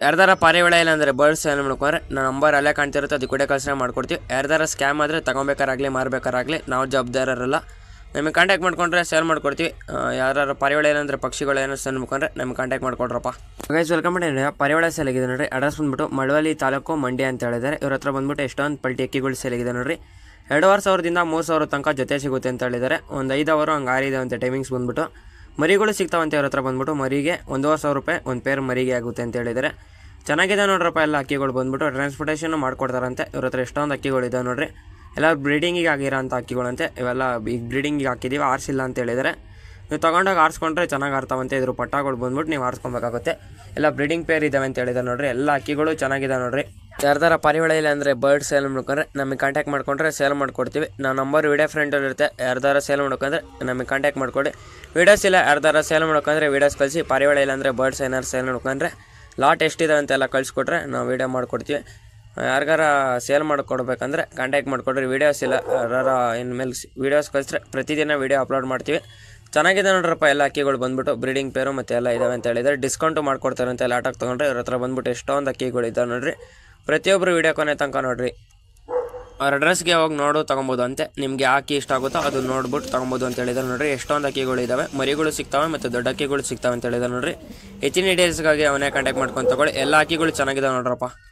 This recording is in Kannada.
ಯಾರ್ದಾರ ಪಾರಿವಾಳ ಇಲ್ಲ ಅಂದರೆ ಬರ್ಡ್ಸ್ ಏನು ಮಾಡ್ಕೊಂಡ್ರೆ ನನ್ನ ನಂಬರ್ ಅಲ್ಲೇ ಕಾಣ್ತಿರುತ್ತೆ ಅದು ಕೂಡ ಕಳ್ಸನೆ ಮಾಡ್ಕೊಡ್ತೀವಿ ಯಾರ್ದಾರ ಸ್ಕ್ಯಾಮ್ ಆದರೆ ತಗೊಬೇಕಾರಾಗಲಿ ಮಾರಬೇಕಾರಾಗಲಿ ನಾವು ಜವಾಬ್ದಾರರಲ್ಲ ನಮಗೆ ಕಾಂಟ್ಯಾಕ್ಟ್ ಮಾಡ್ಕೊಂಡ್ರೆ ಸೇಲ್ ಮಾಡ್ಕೊಡ್ತೀವಿ ಯಾರು ಪಾರಿವಾಳ ಏನಂದ್ರೆ ಪಕ್ಷಿಗಳು ಏನೋ ಸೆಂಡ್ ಮಾಡ್ಕೊಂಡ್ರೆ ನಮಗೆ ಕಾಂಟ್ಯಾಕ್ಟ್ ಮಾಡ್ಕೊಡ್ರಪ್ಪ ಗೈಸ್ ವೆಲ್ಕಮ್ ಮಾಡಿ ಪಾರಿವಾಳ ಸೇಲಾಗಿದೆ ನೋಡ್ರಿ ಅಡ್ರೆಸ್ ಬಂದ್ಬಿಟ್ಟು ಮಳವಳ್ಳಿ ತಾಲೂಕು ಮಂಡ್ಯ ಅಂತ ಹೇಳಿದ್ದಾರೆ ಇವ್ರ ಹತ್ರ ಬಂದ್ಬಿಟ್ಟು ಎಷ್ಟೊಂದು ಪಲ್ಟಿ ಅಕ್ಕಿಗಳು ಸೇಲಾಗಿದೆ ನೋಡ್ರಿ ಎರಡೂವರೆ ಸಾವಿರದಿಂದ ಮೂರು ಸಾವಿರ ತನಕ ಜೊತೆ ಸಿಗುತ್ತೆ ಅಂತ ಹೇಳಿದ್ದಾರೆ ಒಂದು ಐದು ಅವರು ಹಂಗೆ ಆರಿದೆ ಅಂತ ಟೈಮಿಂಗ್ಸ್ ಬಂದ್ಬಿಟ್ಟು ಮರಿಗಳು ಸಿಗ್ತಾವಂತೆ ಇವ್ರ ಹತ್ರ ಬಂದ್ಬಿಟ್ಟು ಮರಿಗೆ ಒಂದೂವರೆ ಸಾವಿರ ರೂಪಾಯಿ ಒಂದು ಪೇರ್ ಮರಿಗೆ ಆಗುತ್ತೆ ಅಂತ ಹೇಳಿದ್ದಾರೆ ಚೆನ್ನಾಗಿದೆ ನೋಡ್ರಪ್ಪ ಎಲ್ಲ ಅಕ್ಕಿಗಳು ಬಂದ್ಬಿಟ್ಟು ಟ್ರಾನ್ಸ್ಪೋರ್ಟೇಷನ್ ಮಾಡ್ಕೊಡ್ತಾರಂತೆ ಇವ್ರ ಹತ್ರ ಎಷ್ಟೊಂದು ಅಕ್ಕಿಗಳು ಇದಾವೆ ನೋಡ್ರಿ ಎಲ್ಲ ಬ್ರೀಡಿಂಗಿಗೆ ಆಗಿರೋಂಥ ಅಕ್ಕಿಗಳಂತೆ ಇವೆಲ್ಲ ಈಗ ಬ್ರೀಡಿಂಗಿಗೆ ಹಾಕಿದ್ದೀವಿ ಆರಿಸಿಲ್ಲ ಅಂತ ಹೇಳಿದ್ದಾರೆ ನೀವು ತೊಗೊಂಡೋಗಿ ಆರಿಸ್ಕೊಂಡ್ರೆ ಚೆನ್ನಾಗಿ ಆರ್ತಾವಂತೆ ಇದ್ರ ಪಟ್ಟಾಗಳು ಬಂದ್ಬಿಟ್ಟು ನೀವು ಆರಿಸ್ಕೊಬೇಕಾಗುತ್ತೆ ಎಲ್ಲ ಬ್ರೀಡಿಂಗ್ ಪೇರ್ ಇದಾವೆ ಅಂತ ಹೇಳಿದ್ದಾರೆ ನೋಡ್ರಿ ಎಲ್ಲ ಅಕ್ಕಿಗಳು ಚೆನ್ನಾಗಿದಾವೆ ನೋಡ್ರಿ ಯಾರ್ದಾರ ಪಾರಿವಾಳ ಇಲ್ಲ ಅಂದರೆ ಬರ್ಡ್ ಸೇಲ್ ಮಾಡ್ಕೊಂಡ್ರೆ ನಮಗೆ ಕಾಂಟ್ಯಾಕ್ಟ್ ಮಾಡ್ಕೊಂಡ್ರೆ ಸೇಲ್ ಮಾಡ್ಕೊಡ್ತೀವಿ ನಾವು ನಂಬರ್ ವಿಡಿಯೋ ಫ್ರೆಂಡಲ್ಲಿ ಇರುತ್ತೆ ಯಾರ್ದಾರ ಸೇಲ್ ಮಾಡ್ಕೊಂಡ್ರೆ ನಮಗೆ ಕಾಂಟ್ಯಾಕ್ಟ್ ಮಾಡ್ಕೊಡಿ ವೀಡಿಯೋಸ್ ಇಲ್ಲ ಯಾರ್ದಾರ ಸೇಲ್ ಮಾಡ್ಕೊಂಡ್ರೆ ವೀಡಿಯೋಸ್ ಕಳಿಸಿ ಪಾರಿವಾಳ ಇಲ್ಲ ಅಂದರೆ ಬರ್ಡ್ಸ್ ಏನಾರು ಸೇಲ್ ಮಾಡ್ಕೊಂಡ್ರೆ ಲಾಟ್ ಎಷ್ಟಿದೆ ಅಂತೆಲ್ಲ ಕಳಿಸ್ಕೊಟ್ರೆ ನಾವು ವೀಡಿಯೋ ಮಾಡಿಕೊಡ್ತೀವಿ ಯಾರಿಗಾರ ಸೇಲ್ ಮಾಡಿಕೊಡ್ಬೇಕಂದ್ರೆ ಕಾಂಟ್ಯಾಕ್ಟ್ ಮಾಡಿಕೊಡ್ರಿ ವೀಡಿಯೋಸ್ ಇಲ್ಲ ಯಾರ ಇನ್ಮೇಲೆ ವೀಡಿಯೋಸ್ ಕಳಿಸ್ರೆ ಪ್ರತಿದಿನ ವೀಡಿಯೋ ಅಪ್ಲೋಡ್ ಮಾಡ್ತೀವಿ ಚೆನ್ನಾಗಿದೆ ನೋಡ್ರಪ್ಪ ಎಲ್ಲ ಅಕ್ಕಿಗಳು ಬಂದ್ಬಿಟ್ಟು ಬ್ರೀಡಿಂಗ್ ಪೇರು ಮತ್ತು ಎಲ್ಲ ಇದಾವೆ ಅಂತ ಹೇಳಿದ್ದಾರೆ ಡಿಸ್ಕೌಂಟು ಮಾಡ್ಕೊಡ್ತಾರೆ ಅಂತ ಎಲ್ಲ ಆಟಕ್ಕೆ ತೊಗೊಂಡ್ರೆ ಇವ್ರ ಹತ್ರ ಬಂದ್ಬಿಟ್ಟು ಎಷ್ಟೊಂದು ಅಕ್ಕಿಗಳು ಇದ್ದಾವೆ ನೋಡ್ರಿ ಪ್ರತಿಯೊಬ್ಬರು ವೀಡಿಯೋ ಕೊನೆ ತನಕ ನೋಡ್ರಿ ಅವ್ರ ಅಡ್ರೆಸ್ಗೆ ಹೋಗಿ ನೋಡು ತೊಗೊಬೋದು ಅಂತೆ ನಿಮಗೆ ಯಾವ ಅಕ್ಕಿ ಇಷ್ಟ ಆಗುತ್ತೋ ಅದು ನೋಡ್ಬಿಟ್ಟು ತೊಗೊಬೋದು ಅಂತ ಹೇಳಿದ್ದಾರೆ ನೋಡ್ರಿ ಎಷ್ಟೊಂದು ಅಕ್ಕಿಗಳು ಇದಾವೆ ಮರಿಗಳು ಸಿಗ್ತಾವೆ ಮತ್ತು ದೊಡ್ಡ ಅಕ್ಕಿಗಳು ಸಿಗ್ತಾವೆ ಅಂತ ಹೇಳಿದ್ದಾರೆ ನೋಡ್ರಿ ಹೆಚ್ಚಿನ ಡೀಟೇಲ್ಸ್ಗಾಗಿ ಅವನೇ ಕಾಂಟ್ಯಾಕ್ಟ್ ಮಾಡ್ಕೊಂಡು ತಗೊಳ್ಳಿ ಎಲ್ಲ ಅಕ್ಕಿಗಳು ಚೆನ್ನಾಗಿದಾವೆ ನೋಡ್ರಪ್ಪ